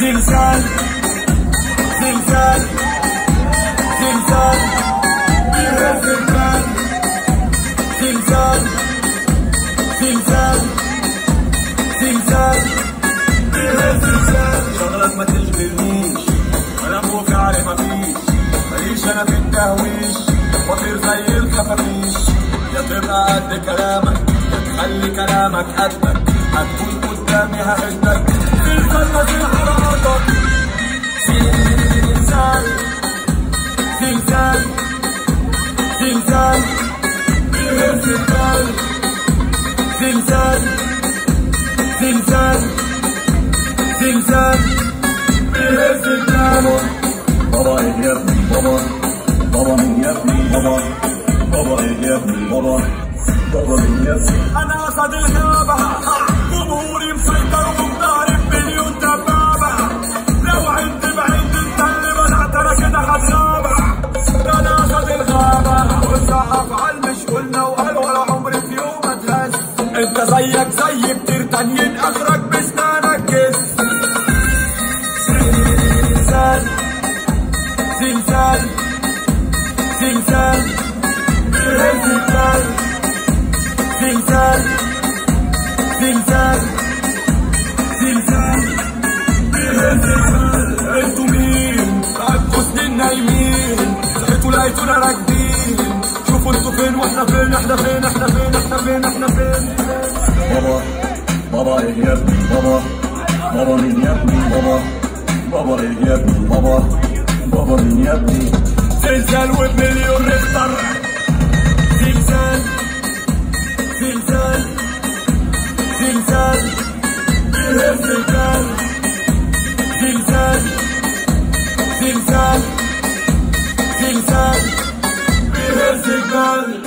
زلزال زلزال زلزال بيهز البال زلزال زلزال زلزال بيهز البال شغلك ما تشغلنيش كلام وفعل مفيش ماليش انا في التهويش بطير زي الخفافيش يا تبقى قد كلامك يا تخلي كلامك قدك هتكون قدامي ههدك زلزال نازل حرارتك زلزال زلزال زلزال بيهز البال زلزال زلزال زلزال بيهز البال بابا ايه يا ابني بابا بابا مين يا ابني بابا بابا ايه يا ابني بابا بابا مين يا ابني انا اسد الغابة جمهوري مسيطر ومضارب مليون دبابة لو عند بعيد انت اللي بدأت انا كده هتغابة ده انا اسد الغابة والسقف على مش قلنا وقال ولا عمري في يوم اتهز انت زيك زي كتير تانيين اخرك بسنانك جس زلزال زلزال زلزال زلزال زلزال زلزال زلزال زلزال انتوا مين؟ بقالكوا سنين نايمين انتوا لقيتونا راكبين شوفوا انتوا فين واحنا فين احنا فين احنا فين احنا فين احنا فين بابا بابا ايه يا ابني بابا بابا مين يا ابني بابا بابا ايه يا ابني بابا بابا مين يا ابني زلزال وبمليون ريختر زلزال زلزال زلزال زلزال زلزال زلزال زلزال زلزال